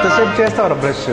ఎంతసేపు చేస్తావురా బ్రష్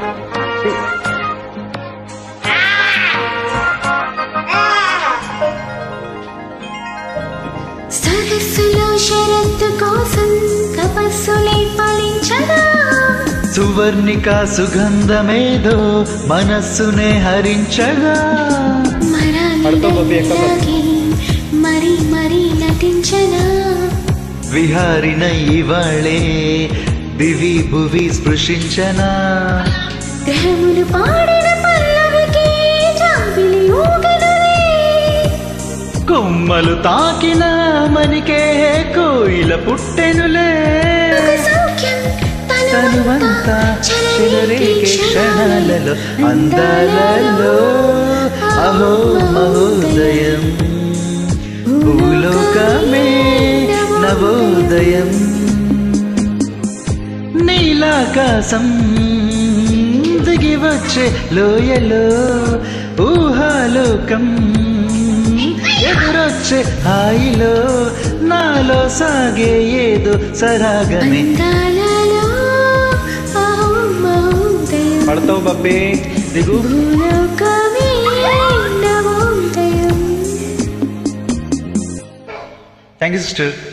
సరస్సులో షరత్తు కోసం తపస్సులే ఫలించగా సువర్ణిక సుగంధమేదో మనస్సునే హరించగా పడతావు బాబీ, ఎక్కడ? మరాగి మరి మరి నటించగా విహారిన ఇవాళే దివి భువి స్పృశించనా గ్రహములు పాడిన పల్లవికి జాబిలి ఊగనులే కొమ్మలు తాకిన మనికే కోయిల పుట్టెనులే ఒక సౌఖ్యం తనువంతా చెలరేగే క్షణాలలో అందాలలో అహో మహోదయం భూలోకమే నవోదయం నీలాకాశం దిగి వచ్చే లోయలో ఊహాలోకం ఎదురొచ్చే హాయిలో నాలో సాగే ఏదో సరాగమే అందాలలో అహో మహోదయం పడతావు బబ్బీ దిగు భూలోకమే నవోదయం థ్యాంక్ యూ సిస్టర్